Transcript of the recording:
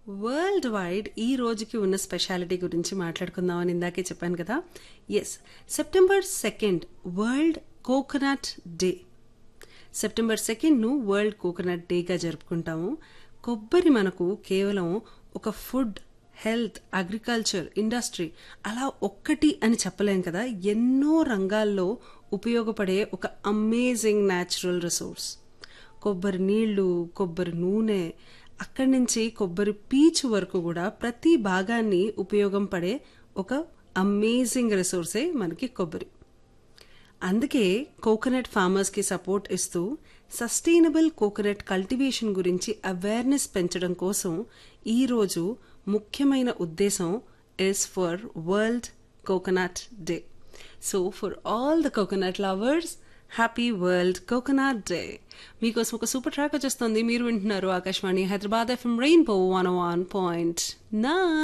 world wide ఈ రోజుకి ఉన్న స్పెషాలిటీ గురించి మాట్లాడుకుందామని ఇందాకే చెప్పాను కదా yes September second world coconut day September సెకండ్ను వరల్డ్ కోకోనట్ డేగా జరుపుకుంటాము కొబ్బరి మనకు కేవలం ఒక ఫుడ్ హెల్త్ అగ్రికల్చర్ ఇండస్ట్రీ అలా ఒక్కటి అని చెప్పలేం కదా ఎన్నో రంగాల్లో ఉపయోగపడే ఒక అమేజింగ్ న్యాచురల్ రిసోర్స్ కొబ్బరి నీళ్లు కొబ్బరి నూనె అక్కడి నుంచి కొబ్బరి పీచు వరకు కూడా ప్రతి భాగాన్ని ఉపయోగం పడే ఒక అమేజింగ్ రిసోర్సే మనకి కొబ్బరి అందుకే కోకోనట్ ఫార్మర్స్కి సపోర్ట్ ఇస్తూ సస్టైనబుల్ కోకోనట్ కల్టివేషన్ గురించి అవేర్నెస్ పెంచడం కోసం ఈరోజు ముఖ్యమైన ఉద్దేశం is for world coconut day so for all the coconut lovers happy world coconut day మీకోసం ఒక సూపర్ ట్రాక్ వచ్చేస్తుంది మీరు వింటున్నారు Akashvani Hyderabad FM rainbow one one point నా